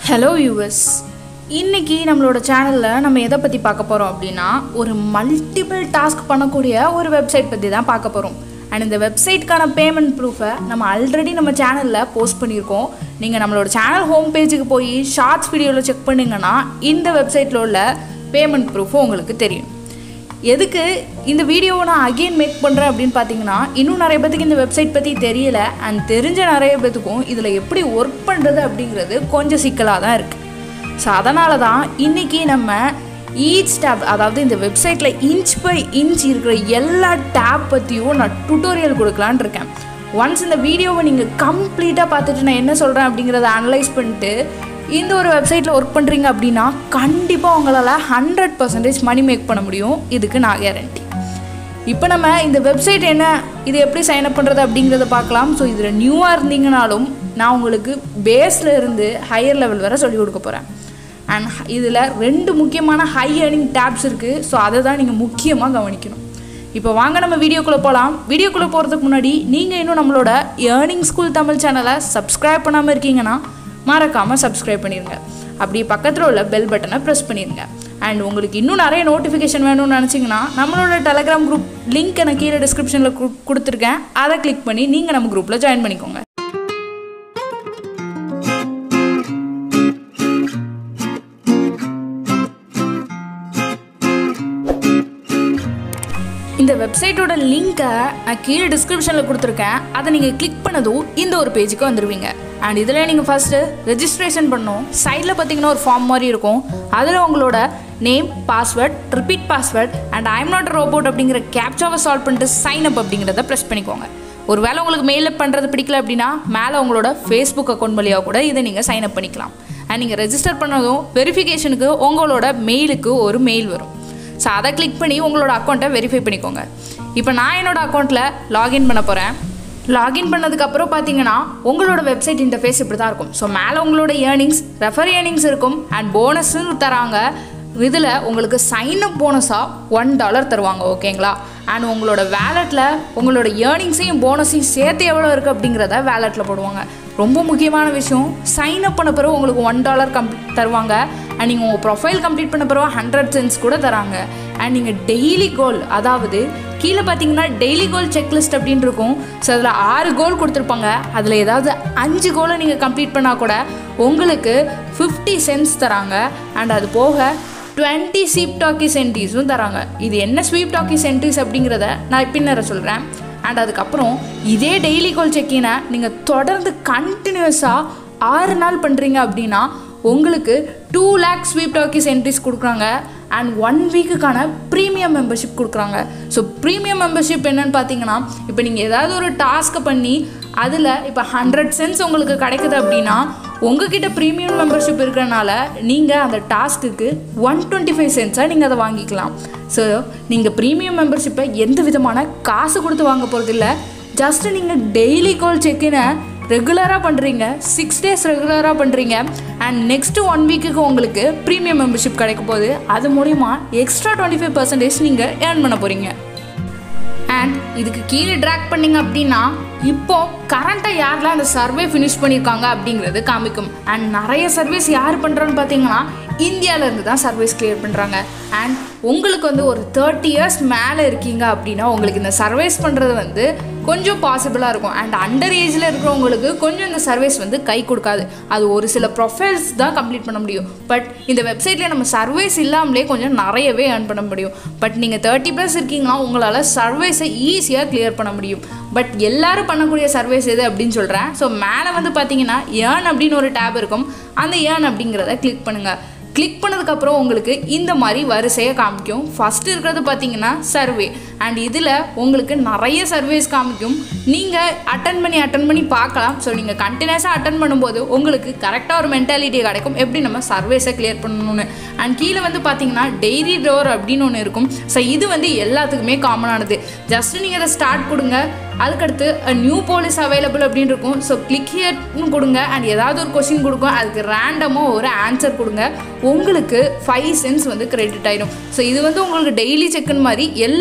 hello US இன்னைக்கு நம்மளோட சேனலில் நம்ம எதை பற்றி பார்க்க போகிறோம் அப்படின்னா ஒரு மல்டிபிள் டாஸ்க் பண்ணக்கூடிய ஒரு வெப்சைட் பற்றி தான் பார்க்க போகிறோம் அண்ட் இந்த வெப்சைட்க்கான பேமெண்ட் ப்ரூஃபை நம்ம ஆல்ரெடி நம்ம சேனலில் போஸ்ட் பண்ணியிருக்கோம் நீங்கள் நம்மளோட சேனல் ஹோம் பேஜுக்கு போய் ஷார்ட்ஸ் வீடியோவில் செக் பண்ணிங்கன்னா இந்த வெப்சைட்டில் உள்ள பேமெண்ட் ப்ரூஃபும் உங்களுக்கு தெரியும் எதுக்கு இந்த வீடியோவை நான் அகெயின் மேக் பண்ணுறேன் அப்படின்னு பார்த்தீங்கன்னா இன்னும் நிறைய பேத்துக்கு இந்த வெப்சைட் பற்றி தெரியல அண்ட் தெரிஞ்ச நிறைய பேத்துக்கும் இதில் எப்படி ஒர்க் பண்ணுறது அப்படிங்கிறது கொஞ்சம் சிக்கலாக தான் இருக்குது ஸோ அதனால தான் இன்றைக்கி நம்ம ஈச் டேப் அதாவது இந்த வெப்சைட்டில் இன்ச் பை இன்ச் இருக்கிற எல்லா டேப் பற்றியும் நான் டுட்டோரியல் கொடுக்கலான்னு இருக்கேன் ஒன்ஸ் இந்த வீடியோவை நீங்கள் கம்ப்ளீட்டாக பார்த்துட்டு நான் என்ன சொல்கிறேன் அப்படிங்கிறத அனலைஸ் பண்ணிட்டு இந்த ஒரு வெப்சைட்டில் ஒர்க் பண்ணுறீங்க அப்படின்னா கண்டிப்பாக உங்களால் ஹண்ட்ரட் பர்சன்டேஜ் மணி மேக் பண்ண முடியும் இதுக்கு நான் கேரண்டி இப்போ நம்ம இந்த வெப்சைட் என்ன இது எப்படி சைன் அப் பண்ணுறது அப்படிங்கிறத பார்க்கலாம் ஸோ இதில் நியூவாக இருந்தீங்கனாலும் நான் உங்களுக்கு பேஸில் இருந்து ஹையர் லெவல் வரை சொல்லிக் கொடுக்க போகிறேன் அண்ட் இதில் ரெண்டு முக்கியமான ஹை ஏர்னிங் டேப்ஸ் இருக்குது ஸோ அதை தான் நீங்கள் முக்கியமாக கவனிக்கணும் இப்போ வாங்க நம்ம வீடியோக்குள்ளே போகலாம் வீடியோக்குள்ளே போகிறதுக்கு முன்னாடி நீங்கள் இன்னும் நம்மளோட ஏர்னிங் ஸ்கூல் தமிழ் சேனலை சப்ஸ்கிரைப் பண்ணாமல் இருக்கீங்கன்னா மறக்காமல் சப்ஸ்கிரைப் பண்ணிடுங்க அப்படியே பக்கத்தில் உள்ள பெல் பட்டனை ப்ரெஸ் பண்ணிடுங்க அண்ட் உங்களுக்கு இன்னும் நிறைய நோட்டிஃபிகேஷன் வேணும்னு நினச்சிங்கன்னா நம்மளோட டெலகிராம் குரூப் லிங்க் எனக்கு கீழே டிஸ்கிரிப்ஷனில் கொடுத்துருக்கேன் அதை கிளிக் பண்ணி நீங்கள் நம்ம குரூப்பில் ஜாயின் பண்ணிக்கோங்க இந்த வெப்சைட்டோட லிங்க்கை நான் கீழே டிஸ்கிரிப்ஷனில் கொடுத்துருக்கேன் அதை நீங்கள் கிளிக் பண்ணதும் இந்த ஒரு பேஜுக்கு வந்துடுவீங்க அண்ட் இதில் நீங்கள் ஃபஸ்ட்டு ரெஜிஸ்ட்ரேஷன் பண்ணணும் சைடில் பார்த்தீங்கன்னா ஒரு ஃபார்ம் மாதிரி இருக்கும் அதில் உங்களோட name password repeat password and I'm not robot அப்படிங்கிற கேப்சாவை சால்வ் பண்ணிட்டு சைன் அப் அப்படிங்கிறத ப்ரெஸ் பண்ணிக்கோங்க ஒரு வேளை உங்களுக்கு மெயில் பண்ணுறது பிடிக்கல அப்படின்னா மேலே உங்களோட ஃபேஸ்புக் அக்கௌண்ட் வழியாக கூட இதை நீங்கள் சைன் அப் பண்ணிக்கலாம் அண்ட் நீங்கள் ரெஜிஸ்டர் பண்ணதும் வெரிஃபிகேஷனுக்கு உங்களோட மெயிலுக்கு ஒரு மெயில் வரும் ஸோ அதை கிளிக் பண்ணி உங்களோட அக்கௌண்ட்டை வெரிஃபை பண்ணிக்கோங்க இப்போ நான் என்னோட அக்கௌண்ட்டில் லாகின் பண்ண போகிறேன் லாகின் பண்ணதுக்கப்புறம் பார்த்தீங்கன்னா உங்களோட வெப்சைட் இன்டர்ஃபேஸ் இப்படி தான் இருக்கும் ஸோ மேலே உங்களோட ஏர்னிங்ஸ் ரெஃபர் ஏர்னிங்ஸ் இருக்கும் அண்ட் போனஸ்ன்னு தராங்க இதில் உங்களுக்கு சைன் அப் போனஸாக ஒன் டாலர் தருவாங்க ஓகேங்களா அண்ட் உங்களோட வேலெட்டில் உங்களோட ஏர்னிங்ஸையும் போனஸையும் சேர்த்து எவ்வளோ இருக்குது அப்படிங்கிறத வேலெட்டில் போடுவாங்க ரொம்ப முக்கியமான விஷயம் சைன் அப் பண்ண பிறகு உங்களுக்கு ஒன் டாலர் கம்ப்ளீட் தருவாங்க அண்ட் நீங்கள் உங்கள் ப்ரொஃபைல் கம்ப்ளீட் பண்ண பிறகு ஹண்ட்ரட் சென்ஸ் கூட தராங்க அண்ட் நீங்கள் டெய்லி கோல் அதாவது கீழே பார்த்தீங்கன்னா டெய்லி கோல் செக்லிஸ்ட் அப்படின்னு இருக்கும் ஸோ அதில் ஆறு கோல் கொடுத்துருப்பாங்க அதில் ஏதாவது அஞ்சு கோலை நீங்கள் கம்ப்ளீட் பண்ணால் கூட உங்களுக்கு ஃபிஃப்டி சென்ஸ் தராங்க அண்ட் அது போக டுவெண்ட்டி ஸ்வீப் டாக்கி சென்டீஸும் தராங்க இது என்ன ஸ்வீப் டாக்கி சென்டீஸ் அப்படிங்கிறத நான் பின்னர சொல்கிறேன் அண்ட் அதுக்கப்புறம் இதே டெய்லி கோல் செக்கினை நீங்கள் தொடர்ந்து கண்டினியூஸாக ஆறு நாள் பண்ணுறீங்க அப்படின்னா உங்களுக்கு two lake sweepstakes entries கொடுக்குறாங்க அண்ட் ஒன் வீக்குக்கான ப்ரீமியம் மெம்பர்ஷிப் கொடுக்குறாங்க ஸோ ப்ரீமியம் மெம்பர்ஷிப் என்னன்னு பார்த்தீங்கன்னா இப்போ நீங்கள் ஏதாவது ஒரு டாஸ்க்கை பண்ணி அதில் இப்போ ஹண்ட்ரட் சென்ஸ் உங்களுக்கு கிடைக்குது அப்படின்னா உங்ககிட்ட ப்ரீமியம் மெம்பர்ஷிப் இருக்கிறனால நீங்கள் அந்த டாஸ்க்குக்கு ஒன் டுவெண்ட்டி ஃபைவ் சென்ஸாக நீங்கள் அதை வாங்கிக்கலாம் ஸோ நீங்கள் ப்ரீமியம் மெம்பர்ஷிப்பை எந்த விதமான காசு கொடுத்து வாங்க போகிறது இல்லை ஜஸ்ட்டு நீங்கள் டெய்லி கால் செக்கினை ரெகுலராக பண்ணுறீங்க சிக்ஸ் டேஸ் ரெகுலராக பண்ணுறீங்க அண்ட் நெக்ஸ்ட்டு ஒன் வீக்குக்கு உங்களுக்கு ப்ரீமியம் மெம்பர்ஷிப் கிடைக்க போகுது அது மூலிமா எக்ஸ்ட்ரா டுவெண்ட்டி ஃபைவ் பர்சன்டேஜ் நீங்கள் ஏர்ன் பண்ண போகிறீங்க அண்ட் இதுக்கு கீழே ட்ராக் பண்ணிங்க அப்படின்னா இப்போ கரண்ட்டாக யாரெல்லாம் அந்த சர்வே ஃபினிஷ் பண்ணியிருக்காங்க அப்படிங்கிறது காமிக்கும் அண்ட் நிறைய சர்வீஸ் யார் பண்ணுறான்னு பார்த்தீங்கன்னா இந்தியாவிலேருந்து தான் சர்வீஸ் கிளியர் பண்ணுறாங்க அண்ட் உங்களுக்கு வந்து ஒரு தேர்ட்டி இயர்ஸ் மேலே இருக்கீங்க அப்படின்னா உங்களுக்கு இந்த சர்வீஸ் பண்ணுறது வந்து கொஞ்சம் பாசிபிளாக இருக்கும் அண்ட் அண்டர் ஏஜில் இருக்கிறவங்களுக்கு கொஞ்சம் இந்த சர்வீஸ் வந்து கை கொடுக்காது அது ஒரு சில ப்ரொஃபைல்ஸ் தான் கம்ப்ளீட் பண்ண முடியும் பட் இந்த வெப்சைட்டில் நம்ம சர்வீஸ் இல்லாமலே கொஞ்சம் நிறையவே ஏர்ன் பண்ண முடியும் பட் நீங்கள் தேர்ட்டி ப்ளஸ் இருக்கீங்கன்னா உங்களால் சர்வீஸை ஈஸியாக கிளியர் பண்ண முடியும் பட் எல்லாரும் பண்ணக்கூடிய சர்வீஸ் எது அப்படின்னு சொல்கிறேன் ஸோ மேலே வந்து பார்த்தீங்கன்னா ஏர்ன் அப்படின்னு ஒரு டேப் இருக்கும் அந்த ஏர்ன் அப்படிங்கிறத கிளிக் பண்ணுங்கள் கிளிக் பண்ணதுக்கப்புறம் உங்களுக்கு இந்த மாதிரி வரிசையை காமிக்கும் ஃபஸ்ட்டு இருக்கிறது பார்த்தீங்கன்னா சர்வே அண்ட் இதில் உங்களுக்கு நிறைய சர்வேஸ் காமிக்கும் நீங்கள் அட்டன் பண்ணி அட்டன் பண்ணி பார்க்கலாம் ஸோ நீங்கள் கண்டினியூஸாக அட்டன் பண்ணும்போது உங்களுக்கு கரெக்டாக ஒரு மென்டாலிட்டி கிடைக்கும் எப்படி நம்ம சர்வேஸை கிளியர் பண்ணணும்னு அண்ட் கீழே வந்து பார்த்தீங்கன்னா டெய்லி டோர் அப்படின்னு ஒன்று இருக்கும் ஸோ இது வந்து எல்லாத்துக்குமே காமனானது ஜஸ்ட் நீங்கள் அதை ஸ்டார்ட் கொடுங்க அதுக்கடுத்து நியூ போலீஸ் அவைலபிள் அப்படின்னு இருக்கும் ஸோ கிளிக் ஹியர்னு கொடுங்க அண்ட் ஏதாவது ஒரு கொஷின் கொடுக்கும் அதுக்கு ரேண்டமாக ஒரு ஆன்சர் கொடுங்க உங்களுக்கு ஃபைவ் சென்ஸ் வந்து கிரெடிட் ஆயிடும் ஸோ இது வந்து உங்களுக்கு டெய்லி செக்குன்னு மாதிரி எல்லாத்துக்குமே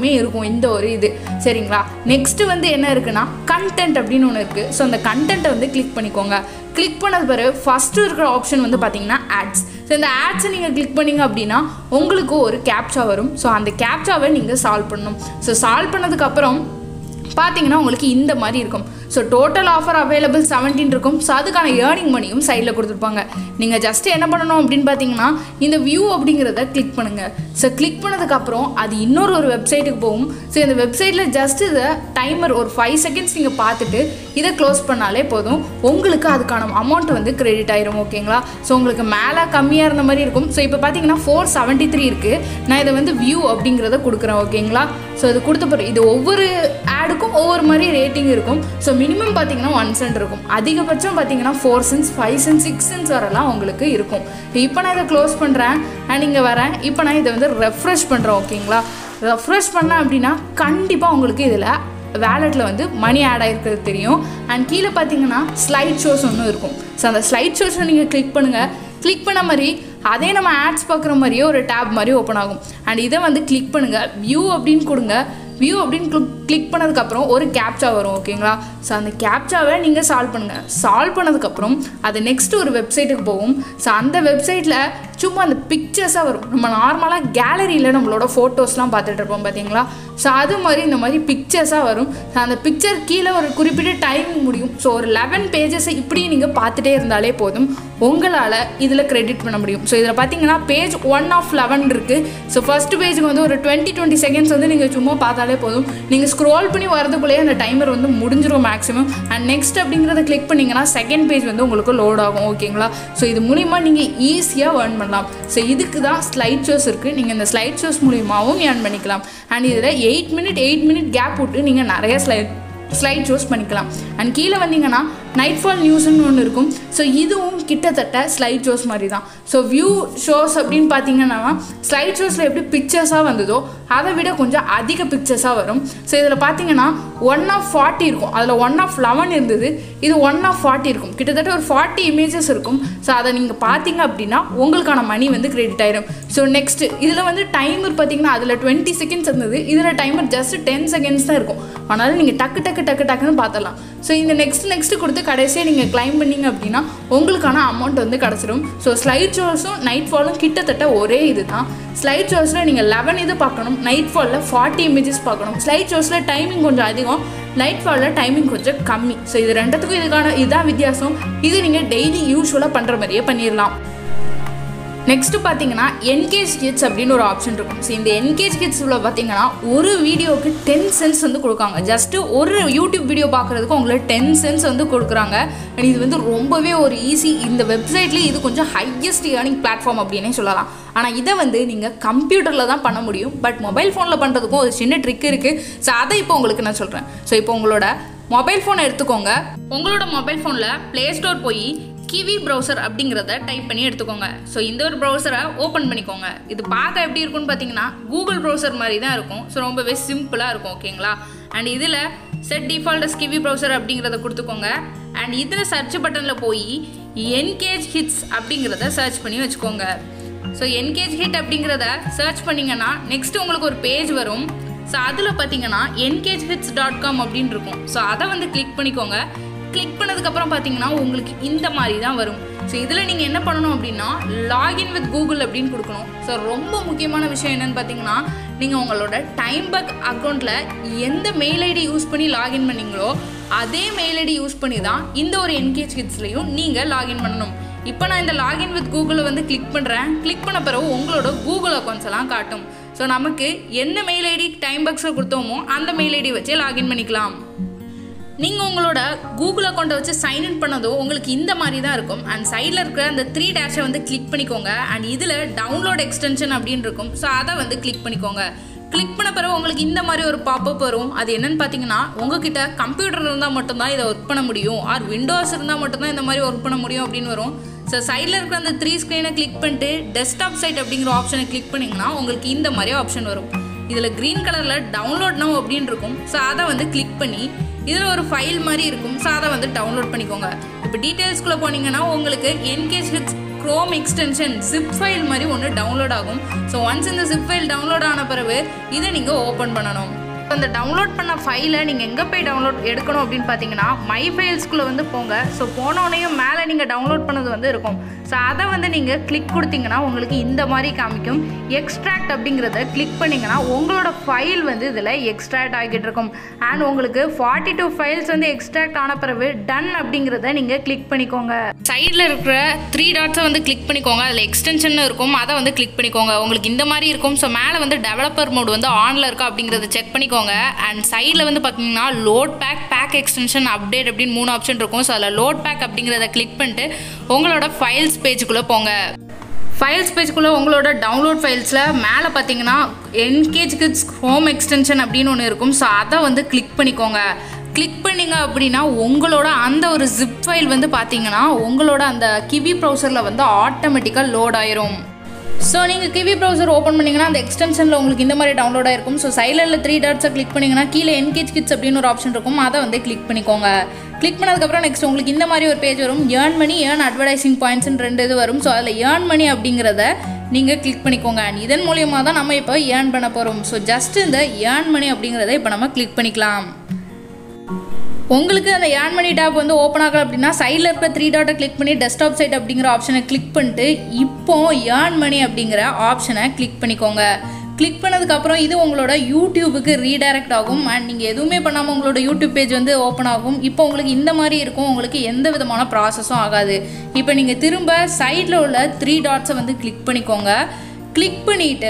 எல்லாத்துலேயுமே இருக்கும் இந்த ஒரு இது சரிங்களா நெக்ஸ்ட் வந்து என்ன இருக்குன்னா கண்டென்ட் அப்படின்னு ஒன்று இருக்குது ஸோ அந்த கண்டென்ட்டை வந்து கிளிக் பண்ணிக்கோங்க கிளிக் பண்ணது பிறகு ஃபஸ்ட்டு இருக்கிற ஆப்ஷன் வந்து பார்த்தீங்கன்னா ஆட்ஸ் ஸோ இந்த ஆட்ஸை நீங்கள் கிளிக் பண்ணீங்க அப்படின்னா உங்களுக்கு ஒரு கேப்சா வரும் ஸோ அந்த கேப்சாவை நீங்கள் சால்வ் பண்ணணும் ஸோ சால்வ் பண்ணதுக்கப்புறம் பார்த்தீங்கன்னா உங்களுக்கு இந்த மாதிரி இருக்கும் so total offer available seventeen இருக்கும் ஸோ அதுக்கான ஏர்னிங் மணியும் சைடில் கொடுத்துருப்பாங்க நீங்கள் ஜஸ்ட் என்ன பண்ணணும் அப்படின்னு பார்த்தீங்கன்னா இந்த வியூ அப்படிங்கிறத கிளிக் பண்ணுங்கள் ஸோ கிளிக் பண்ணதுக்கப்புறம் அது இன்னொரு ஒரு வெப்சைட்டுக்கு போகும் ஸோ இந்த வெப்சைட்டில் ஜஸ்ட் இதை டைமர் ஒரு ஃபைவ் செகண்ட்ஸ் நீங்கள் பார்த்துட்டு இதை க்ளோஸ் பண்ணாலே போதும் உங்களுக்கு அதுக்கான அமௌண்ட் வந்து கிரெடிட் ஆயிரும் ஓகேங்களா ஸோ உங்களுக்கு மேலே கம்மியாக இருந்த மாதிரி இருக்கும் ஸோ இப்போ பார்த்தீங்கன்னா ஃபோர் செவன்ட்டி த்ரீ இருக்குது நான் இதை வந்து வியூ அப்படிங்கிறத கொடுக்குறேன் ஓகேங்களா ஸோ இது கொடுத்த பிறகு இது ஒவ்வொரு ஆடுக்கும் ஒவ்வொரு மாதிரி ரேட்டிங் இருக்கும் ஸோ மினிமம் பார்த்தீங்கன்னா ஒன் சென்ட் இருக்கும் அதிகபட்சம் பார்த்தீங்கன்னா four cents five cents six cents வரலாம் உங்களுக்கு இருக்கும் இப்போ நான் இதை க்ளோஸ் பண்ணுறேன் அண்ட் இங்கே வரேன் இப்போ நான் இதை வந்து ரெஃப்ரெஷ் பண்ணுறேன் ஓகேங்களா ரெஃப்ரெஷ் பண்ணேன் அப்படின்னா கண்டிப்பாக உங்களுக்கு இதில் வேலெட்டில் வந்து மணி ஆட் ஆகிருக்கிறது தெரியும் அண்ட் கீழே பார்த்தீங்கன்னா ஸ்லைட் ஷோஸ் ஒன்றும் இருக்கும் ஸோ அந்த ஸ்லைட் ஷோஸை நீங்கள் கிளிக் பண்ணுங்கள் கிளிக் பண்ண மாதிரி அதே நம்ம ஆட்ஸ் பார்க்குற மாதிரியே ஒரு டேப் மாதிரி ஓப்பன் ஆகும் அண்ட் இதை வந்து கிளிக் பண்ணுங்கள் வியூ அப்படின்னு கொடுங்க வியூ அப்படின்னு கிளிக் கிளிக் பண்ணதுக்கப்புறம் ஒரு கேப்சா வரும் ஓகேங்களா ஸோ அந்த கேப்சாவை நீங்கள் சால்வ் பண்ணுங்கள் சால்வ் பண்ணதுக்கப்புறம் அது நெக்ஸ்ட் ஒரு வெப்சைட்டுக்கு போகும் ஸோ அந்த வெப்சைட்டில் சும்மா அந்த பிக்சர்ஸாக வரும் நம்ம நார்மலாக கேலரியில் நம்மளோட ஃபோட்டோஸ்லாம் பார்த்துட்டு இருப்போம் பார்த்தீங்களா ஸோ அது மாதிரி இந்த மாதிரி பிக்சர்ஸாக வரும் ஸோ அந்த பிக்சர் கீழே ஒரு குறிப்பிட்ட டைம் முடியும் ஸோ ஒரு லெவன் பேஜஸை இப்படி நீங்கள் பார்த்துட்டே இருந்தாலே போதும் உங்களால் இதில் கிரெடிட் பண்ண முடியும் ஸோ இதில் பார்த்தீங்கன்னா பேஜ் ஒன் ஆஃப் லெவன் இருக்குது ஸோ ஃபர்ஸ்ட் பேஜுக்கு வந்து ஒரு டுவெண்ட்டி டுவெண்ட்டி செகண்ட்ஸ் வந்து நீங்கள் சும்மா பார்த்தாலே போதும் நீங்கள் ஸ்க்ரோல் பண்ணி வரதுக்குள்ளேயே அந்த டைமர் வந்து முடிஞ்சிடும் மேக்ஸிமம் அண்ட் நெக்ஸ்ட் அப்படிங்கிறத கிளிக் பண்ணிங்கன்னா செகண்ட் பேஜ் வந்து உங்களுக்கு லோட் ஆகும் ஓகேங்களா ஸோ இது மூலிமா நீங்கள் ஈஸியாக ஏர்ன் பண்ணலாம் ஸோ இதுக்கு தான் ஸ்லைட் ஷோஸ் இருக்குது நீங்கள் இந்த ஸ்லைட் ஷோஸ் மூலியமாகவும் ஏர்ன் பண்ணிக்கலாம் அண்ட் இதில் eight minute eight minute gap விட்டு நீங்கள் நிறைய ஸ்லைட் ஸ்லைட் ஷோஸ் பண்ணிக்கலாம் அண்ட் கீழே வந்தீங்கன்னா நைட் ஃபால் நியூஸ்னு ஒன்று இருக்கும் ஸோ இதுவும் கிட்டத்தட்ட ஸ்லைட் ஷோஸ் மாதிரி தான் ஸோ வியூ ஷோஸ் அப்படின்னு பார்த்தீங்கன்னா ஸ்லைட் ஷோஸில் எப்படி பிக்சர்ஸாக வந்ததோ அதை விட கொஞ்சம் அதிக பிக்சர்ஸாக வரும் ஸோ இதில் பார்த்தீங்கன்னா ஒன் ஆஃப் ஃபார்ட்டி இருக்கும் அதில் ஒன் ஆஃப் லெவன் இருந்தது இது ஒன் ஆஃப் ஃபார்ட்டி இருக்கும் கிட்டத்தட்ட ஒரு ஃபார்ட்டி இமேஜஸ் இருக்கும் ஸோ அதை நீங்கள் பார்த்தீங்க அப்படின்னா உங்களுக்கான மணி வந்து கிரெடிட் ஆயிரும் ஸோ நெக்ஸ்ட் இதில் வந்து டைமர் பார்த்தீங்கன்னா அதில் டுவெண்ட்டி செகண்ட்ஸ் இருந்தது இதில் டைமர் ஜஸ்ட் டென் செகண்ட்ஸ் தான் இருக்கும் அதனால் நீங்கள் டக்கு டக்கு டக்கு டக்குன்னு பார்த்துடலாம் ஸோ இந்த நெக்ஸ்ட் நெக்ஸ்ட் கொடுத்து கடைசியாக நீங்கள் கிளைம் பண்ணீங்க அப்படின்னா உங்களுக்கான அமௌண்ட் வந்து கிடச்சிரும் ஸோ ஸ்லைட் ஷோஸும் நைட் ஃபாலும் கிட்டத்தட்ட ஒரே இது தான் ஸ்லைட் ஷோஸில் நீங்கள் லெவன் இது பார்க்கணும் நைட் ஃபாலில் ஃபார்ட்டி இமேஜஸ் பார்க்கணும் ஸ்லைட் ஷோஸில் டைமிங் கொஞ்சம் அதிகம் நைட் ஃபாலில் டைமிங் கொஞ்சம் கம்மி ஸோ இது ரெண்டுத்துக்கும் இதுக்கான இதுதான் வித்தியாசம் இது நீங்கள் டெய்லி யூஸ்வலாக பண்ணுற மாதிரியே பண்ணிடலாம் நெக்ஸ்ட் பார்த்தீங்கன்னா என்கேஜ் கிட்ஸ் அப்படின்னு ஒரு ஆப்ஷன் இருக்கும் ஸோ இந்த என்கேஜ் கிட்ஸில் பார்த்தீங்கன்னா ஒரு வீடியோவுக்கு டென் சென்ஸ் வந்து கொடுக்காங்க ஜஸ்ட்டு ஒரு யூடியூப் வீடியோ பார்க்குறதுக்கு உங்களுக்கு டென் சென்ஸ் வந்து கொடுக்குறாங்க அண்ட் இது வந்து ரொம்பவே ஒரு ஈஸி இந்த வெப்சைட்லேயே இது கொஞ்சம் ஹையஸ்ட் ஏர்னிங் பிளாட்ஃபார்ம் அப்படின்னே சொல்லலாம் ஆனால் இதை வந்து நீங்கள் கம்ப்யூட்டரில் தான் பண்ண முடியும் பட் மொபைல் ஃபோனில் பண்ணுறதுக்கும் ஒரு சின்ன ட்ரிக் இருக்குது ஸோ அதை இப்போ உங்களுக்கு நான் சொல்கிறேன் ஸோ இப்போ உங்களோட மொபைல் ஃபோனை எடுத்துக்கோங்க உங்களோட மொபைல் ஃபோனில் ப்ளே ஸ்டோர் போய் கிவி ப்ரௌசர் அப்படிங்கிறத டைப் பண்ணி எடுத்துக்கோங்க ஸோ இந்த ஒரு ப்ரௌசரை ஓப்பன் பண்ணிக்கோங்க இது பார்க்க எப்படி இருக்கும்னு பார்த்தீங்கன்னா கூகுள் ப்ரௌசர் மாதிரி தான் இருக்கும் ஸோ ரொம்பவே சிம்பிளாக இருக்கும் ஓகேங்களா அண்ட் இதில் செட் டிஃபால்ட் கிவி ப்ரௌசர் அப்படிங்கிறத கொடுத்துக்கோங்க அண்ட் இதில் சர்ச் பட்டனில் போய் என்கேஜ் ஹிட்ஸ் அப்படிங்கிறத சர்ச் பண்ணி வச்சுக்கோங்க ஸோ என்கேஜ் ஹிட் அப்படிங்கிறத சர்ச் பண்ணிங்கன்னா நெக்ஸ்ட் உங்களுக்கு ஒரு பேஜ் வரும் ஸோ அதில் பார்த்தீங்கன்னா என்கேஜ் ஹிட்ஸ் டாட் காம் அப்படின்னு இருக்கும் ஸோ அதை வந்து கிளிக் பண்ணிக்கோங்க கிளிக் பண்ணதுக்கப்புறம் பார்த்தீங்கன்னா உங்களுக்கு இந்த மாதிரி தான் வரும் ஸோ இதில் நீங்கள் என்ன பண்ணணும் அப்படின்னா லாகின் வித் கூகுள் அப்படின்னு கொடுக்கணும் ஸோ ரொம்ப முக்கியமான விஷயம் என்னன்னு பார்த்தீங்கன்னா நீங்கள் உங்களோட டைம் பக் அக்கௌண்ட்டில் எந்த மெயில் ஐடி யூஸ் பண்ணி லாகின் பண்ணீங்களோ அதே மெயில் ஐடி யூஸ் பண்ணி தான் இந்த ஒரு என்கேஜ் கிட்ஸ்லையும் நீங்கள் லாகின் பண்ணணும் இப்போ நான் இந்த லாகின் வித் கூகுளில் வந்து கிளிக் பண்ணுறேன் கிளிக் பண்ண பிறகு உங்களோட கூகுள் அக்கௌண்ட்ஸ் எல்லாம் காட்டும் ஸோ நமக்கு என்ன மெயில் ஐடி டைம் பக்ஸில் கொடுத்தோமோ அந்த மெயில் ஐடி வச்சே லாகின் பண்ணிக்கலாம் நீங்கள் உங்களோட கூகுள் அக்கௌண்ட்டை வச்சு சைன்இன் பண்ணதோ உங்களுக்கு இந்த மாதிரி தான் இருக்கும் அண்ட் சைடில் இருக்கிற அந்த த்ரீ டேஷை வந்து கிளிக் பண்ணிக்கோங்க அண்ட் இதில் டவுன்லோட் எக்ஸ்டென்ஷன் அப்படின்னு இருக்கும் ஸோ அதை வந்து கிளிக் பண்ணிக்கோங்க கிளிக் பண்ண பிறகு உங்களுக்கு இந்த மாதிரி ஒரு பாப்பப் வரும் அது என்னன்னு பார்த்தீங்கன்னா உங்ககிட்ட கம்ப்யூட்டர் இருந்தால் மட்டும்தான் இதை ஒர்க் பண்ண முடியும் ஆர் விண்டோஸ் இருந்தால் மட்டும்தான் இந்த மாதிரி ஒர்க் பண்ண முடியும் அப்படின்னு வரும் ஸோ சைடில் இருக்கிற அந்த த்ரீ ஸ்க்ரீனை கிளிக் பண்ணிட்டு டெஸ்க்டாப் சைட் அப்படிங்கிற ஆப்ஷனை கிளிக் பண்ணிங்கன்னா உங்களுக்கு இந்த மாதிரி ஆப்ஷன் வரும் இதில் க்ரீன் கலரில் டவுன்லோட் நவ் அப்படின்னு இருக்கும் ஸோ அதை வந்து கிளிக் பண்ணி இதில் ஒரு ஃபைல் மாதிரி இருக்கும் ஸோ அதை வந்து டவுன்லோட் பண்ணிக்கோங்க இப்போ டீட்டெயில்ஸ்குள்ளே போனீங்கன்னா உங்களுக்கு engage hits chrome extension zip file மாதிரி ஒன்று டவுன்லோட் ஆகும் ஸோ ஒன்ஸ் இந்த ஜிப் ஃபைல் டவுன்லோட் ஆன பிறகு இதை நீங்கள் ஓப்பன் பண்ணணும் அந்த டவுன்லோட் பண்ண ஃபைலை நீங்கள் எங்கே போய் டவுன்லோட் எடுக்கணும் அப்படின்னு பார்த்தீங்கன்னா மை ஃபைல்ஸ்குள்ளே வந்து போங்க ஸோ போனோடனையும் மேலே நீங்கள் டவுன்லோட் பண்ணது வந்து இருக்கும் ஸோ அதை வந்து நீங்கள் கிளிக் கொடுத்தீங்கன்னா உங்களுக்கு இந்த மாதிரி காமிக்கும் எக்ஸ்ட்ராக்ட் அப்படிங்கிறத கிளிக் பண்ணிங்கன்னா உங்களோட ஃபைல் வந்து இதில் எக்ஸ்ட்ராக்ட் ஆகிட்டு இருக்கும் அண்ட் உங்களுக்கு ஃபார்ட்டி டூ ஃபைல்ஸ் வந்து எக்ஸ்ட்ராக்ட் ஆன பிறகு டன் அப்படிங்கிறத நீங்கள் கிளிக் பண்ணிக்கோங்க சைடில் இருக்கிற த்ரீ டாட்ஸை வந்து கிளிக் பண்ணிக்கோங்க அதில் எக்ஸ்டென்ஷன் இருக்கும் அதை வந்து கிளிக் பண்ணிக்கோங்க உங்களுக்கு இந்த மாதிரி இருக்கும் ஸோ மேலே வந்து டெவலப்பர் மோட் வந்து ஆனில் இருக்கா அப்படிங்கிறத செக் பண்ணிக்கோங்க அண்ட் சைடில் வந்து பார்த்தீங்கன்னா load pack pack extension update அப்படின்னு மூணு ஆப்ஷன் இருக்கும் ஸோ அதில் லோட் பேக் அப்படிங்கிறத கிளிக் பண்ணிட்டு உங்களோட ஃபைல்ஸ் பேஜுக்குள்ளே போங்க ஃபைல்ஸ் பேஜ்குள்ளே உங்களோட டவுன்லோட் ஃபைல்ஸில் மேலே பார்த்தீங்கன்னா என்கேஜ் கிட்ஸ் ஹோம் எக்ஸ்டென்ஷன் அப்படின்னு ஒன்று இருக்கும் ஸோ அதை வந்து கிளிக் பண்ணிக்கோங்க கிளிக் பண்ணீங்க அப்படின்னா உங்களோட அந்த ஒரு ஜிப் ஃபைல் வந்து பார்த்தீங்கன்னா உங்களோட அந்த கிவி ப்ரௌசரில் வந்து ஆட்டோமேட்டிக்காக லோட் ஆயிரும் ஸோ நீங்கள் கிவி ப்ரௌசர் ஓப்பன் பண்ணிங்கன்னா அந்த எக்ஸ்டென்ஷனில் உங்களுக்கு இந்த மாதிரி டவுன்லோட் ஆயிருக்கும் ஸோ சைடில் த்ரீ டாட்ஸை கிளிக் பண்ணிங்கன்னா கீழே என்கேஜ் கிட்ஸ் அப்படின்னு ஒரு ஆப்ஷன் இருக்கும் அதை வந்து கிளிக் பண்ணிக்கோங்க கிளிக் பண்ணதுக்கப்புறம் நெக்ஸ்ட் உங்களுக்கு இந்த மாதிரி ஒரு பேஜ் வரும் ஏர்ன் மணி ஏர்ன் அட்வர்டைசிங் பாயிண்ட்ஸ்னு ரெண்டு இது வரும் ஸோ அதில் ஏர்ன் மணி அப்படிங்கிறத நீங்கள் கிளிக் பண்ணிக்கோங்க அண்ட் இதன் மூலியமாக தான் நம்ம இப்போ ஏர்ன் பண்ண போகிறோம் ஸோ ஜஸ்ட் இந்த ஏர்ன் மணி அப்படிங்கிறத இப்போ நம்ம கிளிக் பண்ணிக்கலாம் உங்களுக்கு அந்த ஏர்ன் மணி டேப் வந்து ஓப்பன் ஆகல அப்படின்னா சைடில் இருக்கிற த்ரீ டாட்டை கிளிக் பண்ணி டெஸ்க்டாப் சைட் அப்படிங்கிற ஆப்ஷனை கிளிக் பண்ணிட்டு இப்போ ஏர்ன் மணி அப்படிங்கிற ஆப்ஷனை கிளிக் பண்ணிக்கோங்க கிளிக் பண்ணதுக்கப்புறம் இது உங்களோட யூடியூபுக்கு ரீடைரக்ட் ஆகும் அண்ட் நீங்கள் எதுவுமே பண்ணாமல் உங்களோட யூடியூப் பேஜ் வந்து ஓப்பன் ஆகும் இப்போ உங்களுக்கு இந்த மாதிரி இருக்கும் உங்களுக்கு எந்த விதமான ப்ராசஸும் ஆகாது இப்போ நீங்கள் திரும்ப சைடில் உள்ள த்ரீ டாட்ஸை வந்து கிளிக் பண்ணிக்கோங்க கிளிக் பண்ணிவிட்டு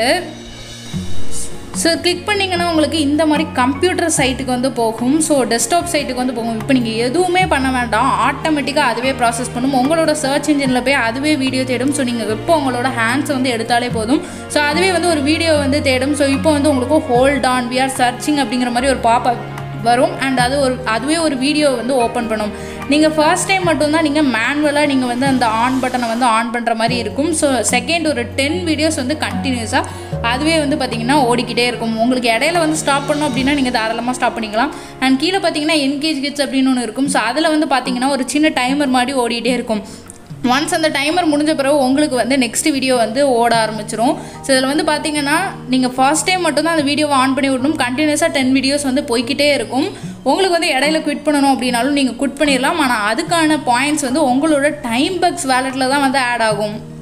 ஸோ கிளிக் பண்ணிங்கன்னா உங்களுக்கு இந்த மாதிரி கம்ப்யூட்டர் சைட்டுக்கு வந்து போகும் ஸோ டெஸ்க்டாப் சைட்டுக்கு வந்து போகும் இப்போ நீங்கள் எதுவுமே பண்ண வேண்டாம் ஆட்டோமேட்டிக்காக அதுவே ப்ராசஸ் பண்ணும் உங்களோட சர்ச் இன்ஜினில் போய் அதுவே வீடியோ தேடும் ஸோ நீங்கள் இப்போ உங்களோட ஹேண்ட்ஸை வந்து எடுத்தாலே போதும் ஸோ அதுவே வந்து ஒரு வீடியோ வந்து தேடும் ஸோ இப்போ வந்து உங்களுக்கு hold on we are searching அப்படிங்கிற மாதிரி ஒரு பாப்பா வரும் அண்ட் அது ஒரு அதுவே ஒரு வீடியோ வந்து ஓப்பன் பண்ணும் நீங்கள் ஃபர்ஸ்ட் டைம் மட்டும்தான் நீங்கள் மேனுவலாக நீங்கள் வந்து அந்த ஆன் பட்டனை வந்து ஆன் பண்ணுற மாதிரி இருக்கும் ஸோ செகண்ட் ஒரு டென் வீடியோஸ் வந்து கண்டினியூஸாக அதுவே வந்து பார்த்தீங்கன்னா ஓடிக்கிட்டே இருக்கும் உங்களுக்கு இடையில வந்து ஸ்டாப் பண்ணோம் அப்படின்னா நீங்கள் தாராளமாக ஸ்டாப் பண்ணிக்கலாம் அண்ட் கீழே பார்த்தீங்கன்னா என்கேஜ் கிட்ஸ் அப்படின்னு ஒன்று இருக்கும் ஸோ அதில் வந்து பார்த்தீங்கன்னா ஒரு சின்ன டைமர் மாதிரி ஓடிட்டே இருக்கும் ஒன்ஸ் அந்த டைமர் முடிஞ்ச பிறகு உங்களுக்கு வந்து நெக்ஸ்ட் வீடியோ வந்து ஓட ஆரம்பிச்சிரும் ஸோ இதில் வந்து பார்த்தீங்கன்னா நீங்கள் ஃபர்ஸ்ட் டைம் மட்டும்தான் அந்த வீடியோவை ஆன் பண்ணி விடணும் கண்டினியூஸாக டென் வீடியோஸ் வந்து போய்க்கிட்டே இருக்கும் உங்களுக்கு வந்து இடையில குவிட் பண்ணணும் அப்படின்னாலும் நீங்கள் குவிட் பண்ணிடலாம் ஆனால் அதுக்கான பாயிண்ட்ஸ் வந்து உங்களோட டைம் பக்ஸ் வேலெட்டில் தான் வந்து ஆட் ஆகும்